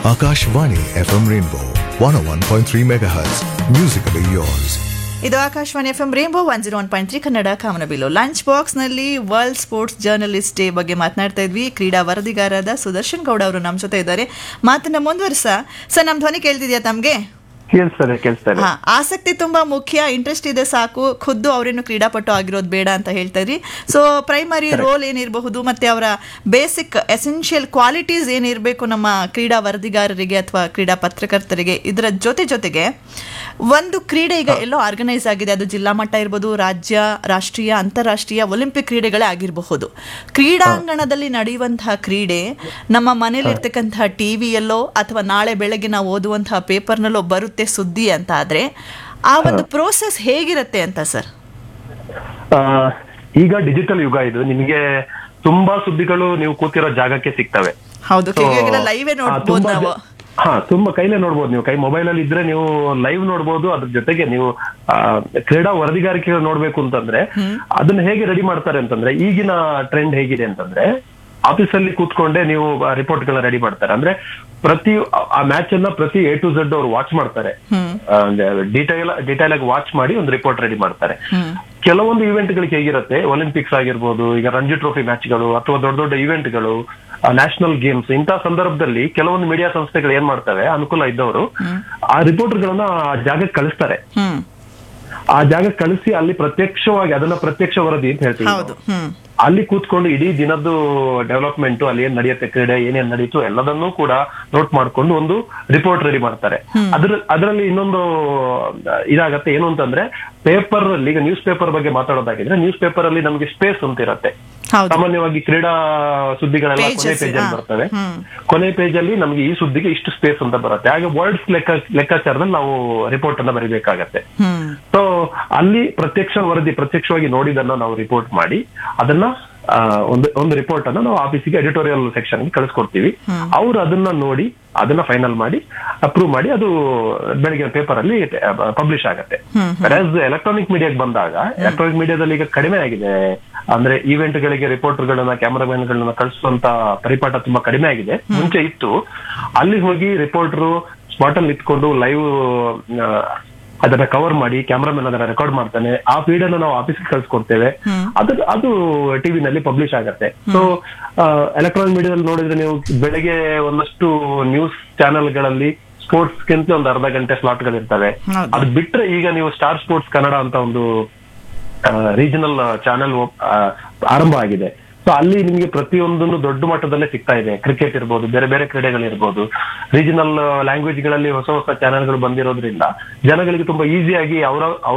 Akashvani FM Rainbow 101.3 MHz. Musically yours. ಇದು Akashvani F M rainbow one zero one point three Kannada ಕಾಮನಬಿಲ್ಲು lunch ಬಾಕ್ಸ್ನಲ್ಲಿ world sports journalist day ಬಗ್ಗೆ ಮಾತನಾಡ್ತಾ ಇದ್ವಿ ಕ್ರೀಡಾ ವರದಿಗಾರರಾದ ಸುದರ್ಶನ್ ಗೌಡ ಅವರು ನಮ್ಮ ಜೊತೆ ಇದ್ದಾರೆ ಮಾತನ್ನ ಮುಂದುವರಿಸ ಸರ್ ನಮ್ಮ ಧ್ವನಿ ಕೇಳ್ತಿದ್ಯಾ ತಮಗೆ ಕೇಳಿಸ್ತಾರೆ ಕೇಳಿಸ್ತಾರೆ ಹಾ ಆಸಕ್ತಿ ತುಂಬಾ ಮುಖ್ಯ ಇಂಟ್ರೆಸ್ಟ್ ಇದೆ ಸಾಕು ಖುದ್ದು ಅವರೇನು ಕ್ರೀಡಾಪಟು ಆಗಿರೋದು ಬೇಡ ಅಂತ ಹೇಳ್ತಾ ಇದ್ರಿ ಸೊ ಪ್ರೈಮರಿ ರೋಲ್ ಏನಿರಬಹುದು ಮತ್ತೆ ಅವರ ಬೇಸಿಕ್ ಎಸೆನ್ಷಿಯಲ್ ಕ್ವಾಲಿಟೀಸ್ ಏನಿರಬೇಕು ನಮ್ಮ ಕ್ರೀಡಾ ವರದಿಗಾರರಿಗೆ ಅಥವಾ ಕ್ರೀಡಾ ಪತ್ರಕರ್ತರಿಗೆ ಇದರ ಜೊತೆ ಜೊತೆಗೆ ಒಂದು ಕ್ರೀಡೆ ಈಗ ಎಲ್ಲೋ ಆರ್ಗನೈಸ್ ಆಗಿದೆ ಅದು ಜಿಲ್ಲಾ ಮಟ್ಟ ಇರ್ಬೋದು ರಾಜ್ಯ ರಾಷ್ಟ್ರೀಯ ಅಂತಾರಾಷ್ಟ್ರೀಯ ಒಲಿಂಪಿಕ್ ಕ್ರೀಡೆಗಳೇ ಆಗಿರಬಹುದು ಕ್ರೀಡಾಂಗಣದಲ್ಲಿ ನಡೆಯುವಂತಹ ಕ್ರೀಡೆ ನಮ್ಮ ಮನೇಲಿರ್ತಕ್ಕಂತಹ ಟಿವಿಯಲ್ಲೋ ಅಥವಾ ನಾಳೆ ಬೆಳಗ್ಗೆ ನಾವು ಓದುವಂತಹ ಪೇಪರ್ನಲ್ಲೋ ಬರುತ್ತೆ ಸುದ್ದಿ ಅಂತ ಆದ್ರೆ ಆ ಒಂದು ಪ್ರೋಸೆಸ್ ಹೇಗಿರುತ್ತೆ ಅಂತ ಸರ್ ಆ, ಈಗ ಡಿಜಿಟಲ್ ಯುಗ ಇದು ನಿಮಗೆ ತುಂಬಾ ಸುದ್ದಿಗಳು ನೀವು ಕೂತಿರೋ ಜಾಗಕ್ಕೆ ಸಿಗ್ತವೆ ಹೌದು So, ಲೈವೇ ಆ, ನೋಡ್ಬೋದು ತುಂಬಾ ನಾವು ಜ- ಹಾ ತುಂಬಾ ಕೈಲೇ ನೋಡ್ಬೋದು ನೀವು ಕೈ ಮೊಬೈಲ್ ಅಲ್ಲಿ ಇದ್ರೆ ನೀವು ಲೈವ್ ನೋಡ್ಬೋದು ಅದ್ರ ಜೊತೆಗೆ ನೀವು ಆ, ಕ್ರೀಡಾ ವರದಿಗಾರಿಕೆ ನೋಡ್ಬೇಕು ಅಂತಂದ್ರೆ ಅದನ್ನ ಹೇಗೆ ರೆಡಿ ಮಾಡ್ತಾರೆ ಅಂತಂದ್ರೆ ಈಗಿನ ಟ್ರೆಂಡ್ ಹೇಗಿದೆ ಅಂತಂದ್ರೆ ಆಫೀಸ್ ಅಲ್ಲಿ ಕೂತ್ಕೊಂಡೆ ನೀವು ರಿಪೋರ್ಟ್ ಗಳನ್ನ ರೆಡಿ ಮಾಡ್ತಾರೆ ಅಂದ್ರೆ ಪ್ರತಿ ಆ- ಆ ಮ್ಯಾಚ್ ಅನ್ನ ಪ್ರತಿ ಎ ಟು ಝಡ್ ಅವ್ರು ವಾಚ್ ಮಾಡ್ತಾರೆ ಡೀಟೈಲ್ ಡೀಟೈಲ್ ಆಗಿ ವಾಚ್ ಮಾಡಿ ಒಂದು ರಿಪೋರ್ಟ್ ರೆಡಿ ಮಾಡ್ತಾರೆ ಕೆಲವೊಂದು ಇವೆಂಟ್ ಗಳಿಗೆ ಹೇಗಿರುತ್ತೆ ಒಲಿಂಪಿಕ್ಸ್ ಆಗಿರ್ಬೋದು ಈಗ ರಂಜಿ ಟ್ರೋಫಿ ಮ್ಯಾಚ್ಗಳು ಅಥವಾ ದೊಡ್ಡ ದೊಡ್ಡ ಇವೆಂಟ್ಗಳು ನ್ಯಾಷನಲ್ ಗೇಮ್ಸ್ ಇಂತಹ ಸಂದರ್ಭದಲ್ಲಿ ಕೆಲವೊಂದು ಮೀಡಿಯಾ ಸಂಸ್ಥೆಗಳು ಏನ್ ಮಾಡ್ತವೆ ಅನುಕೂಲ ಇದ್ದವರು ಆ ರಿಪೋರ್ಟರ್ಗಳನ್ನ ಆ ಜಾಗಕ್ಕೆ ಕಳಿಸ್ತಾರೆ ಹ್ಮ್ ಆ ಜಾಗಕ್ಕೆ ಕಳಿಸಿ ಅಲ್ಲಿ ಪ್ರತ್ಯಕ್ಷವಾಗಿ ಅದನ್ನ ಪ್ರತ್ಯಕ್ಷ ವರದಿ ಅಂತ ಹೇಳ್ತೀವಿ ನಾವು. ಹೌದು ಹ್ಮ್ ಅಲ್ಲಿ ಕೂತ್ಕೊಂಡು ಇಡೀ ದಿನದ್ದು ಡೆವಲಪ್ಮೆಂಟ್ ಅಲ್ಲಿ ಏನ್ ನಡೆಯುತ್ತೆ ಕ್ರೀಡೆ ಏನೇನ್ ನಡೀತು ಎಲ್ಲದನ್ನೂ ಕೂಡ ನೋಟ್ ಮಾಡ್ಕೊಂಡು ಒಂದು ರಿಪೋರ್ಟ್ ರೆಡಿ ಮಾಡ್ತಾರೆ ಅದ್ರ ಅದರಲ್ಲಿ ಇನ್ನೊಂದು ಆ, ಇದಾಗತ್ತೆ ಏನು ಅಂತಂದ್ರೆ ಪೇಪರ್ ಅಲ್ಲಿ ಈಗ ನ್ಯೂಸ್ ಪೇಪರ್ ಬಗ್ಗೆ ಮಾತಾಡೋದಾಗಿದ್ರೆ ನ್ಯೂಸ್ ಪೇಪರ್ ಅಲ್ಲಿ ನಮಗೆ ಸ್ಪೇಸ್ ಅಂತ ಇರುತ್ತೆ ಹೌದು ಸಾಮಾನ್ಯವಾಗಿ ಕ್ರೀಡಾ ಸುದ್ದಿಗಳೆಲ್ಲ ಕೊನೆ Pages, ಪೇಜ್ ಅಲ್ಲಿ ಹಾ. ಬರ್ತವೆ ಹ್ಮ್. ಕೊನೆ ಪೇಜ್ ಅಲ್ಲಿ ನಮಗೆ ಈ ಸುದ್ದಿಗೆ ಇಷ್ಟು ಸ್ಪೇಸ್ ಅಂತ ಬರುತ್ತೆ ಹಾಗೆ ವರ್ಡ್ಸ್ ಲೆಕ್ಕ ಲೆಕ್ಕಾಚಾರದಲ್ಲಿ ನಾವು ರಿಪೋರ್ಟ್ ಅನ್ನ ಬರೀಬೇಕಾಗತ್ತೆ ಹ್ಮ್ ಸೊ ಅಲ್ಲಿ ಪ್ರತ್ಯಕ್ಷ ವರದಿ ಪ್ರತ್ಯಕ್ಷವಾಗಿ ನೋಡಿದನ್ನ ನಾವು ರಿಪೋರ್ಟ್ ಮಾಡಿ ಅದನ್ನ ಆ, ಒಂದು ಒಂದು ರಿಪೋರ್ಟ್ ಅನ್ನ ನಾವು ಆಫೀಸಿಗೆ ಎಡಿಟೋರಿಯಲ್ ಸೆಕ್ಷನ್ ಕಳಿಸ್ಕೊಡ್ತೀವಿ ಅವ್ರು ಅದನ್ನ ನೋಡಿ ಅದನ್ನ ಫೈನಲ್ ಮಾಡಿ ಅಪ್ರೂವ್ ಮಾಡಿ ಅದು ಬೆಳಿಗ್ಗೆ ಪೇಪರ್ ಅಲ್ಲಿ ಪಬ್ಲಿಷ್ ಆಗತ್ತೆ ಎಲೆಕ್ಟ್ರಾನಿಕ್ ಮೀಡಿಯಾಗೆ ಬಂದಾಗ ಎಲೆಕ್ಟ್ರಾನಿಕ್ ಮೀಡಿಯಾದಲ್ಲಿ ಈಗ ಕಡಿಮೆ ಆಗಿದೆ ಅಂದ್ರೆ ಈವೆಂಟ್ ಗಳಿಗೆ ರಿಪೋರ್ಟರ್ ಗಳನ್ನ ಕ್ಯಾಮರಾಮನ್ ಗಳನ್ನ ಕಳಿಸುವಂತ ಪರಿಪಾಠ ತುಂಬಾ ಕಡಿಮೆ ಆಗಿದೆ ಮುಂಚೆ ಇತ್ತು ಅಲ್ಲಿ ಹೋಗಿ ರಿಪೋರ್ಟರ್ ಸ್ಪಾಟ್ ಅಲ್ಲಿ ನಿಂತ್ಕೊಂಡು ಲೈವ್ ಅದನ್ನ ಕವರ್ ಮಾಡಿ ಕ್ಯಾಮ್ರಾಮನ್ ಅದನ್ನ ರೆಕಾರ್ಡ್ ಮಾಡ್ತಾನೆ ಆ ಫೀಡ್ ಅನ್ನ ನಾವು ಆಫೀಸ್ಗೆ ಕಳ್ಸಿಕೊಡ್ತೇವೆ ಅದು ಅದು ಟಿವಿನಲ್ಲಿ ಪಬ್ಲಿಷ್ ಆಗತ್ತೆ ಸೊ ಎಲೆಕ್ಟ್ರಾನಿಕ್ ಮೀಡಿಯಾದಲ್ಲಿ ನೋಡಿದ್ರೆ ನೀವು ಬೆಳಗ್ಗೆ ಒಂದಷ್ಟು ನ್ಯೂಸ್ ಚಾನೆಲ್ಗಳಲ್ಲಿ ಸ್ಪೋರ್ಟ್ಸ್ಗಿಂತ ಒಂದು ಅರ್ಧ ಗಂಟೆ ಸ್ಲಾಟ್ ಗಳಿರ್ತವೆ ಹೌದು. ಅದು ಬಿಟ್ರೆ ಈಗ ನೀವು ಸ್ಟಾರ್ ಸ್ಪೋರ್ಟ್ಸ್ ಕನ್ನಡ ಅಂತ ಒಂದು ರೀಜನಲ್ ಚಾನೆಲ್ ಆರಂಭ ಆಗಿದೆ ಸೊ ಅಲ್ಲಿ ನಿಮಗೆ ಪ್ರತಿಯೊಂದನ್ನು ದೊಡ್ಡ ಮಟ್ಟದಲ್ಲೇ ಸಿಗ್ತಾ ಇದೆ ಕ್ರಿಕೆಟ್ ಇರ್ಬೋದು ಬೇರೆ ಬೇರೆ ಕ್ರೀಡೆಗಳಿರ್ಬೋದು ರೀಜನಲ್ ಲ್ಯಾಂಗ್ವೇಜ್ ಗಳಲ್ಲಿ ಹೊಸ ಹೊಸ ಚಾನೆಲ್ಗಳು ಬಂದಿರೋದ್ರಿಂದ ಜನಗಳಿಗೆ ತುಂಬಾ ಈಸಿಯಾಗಿ ಅವರ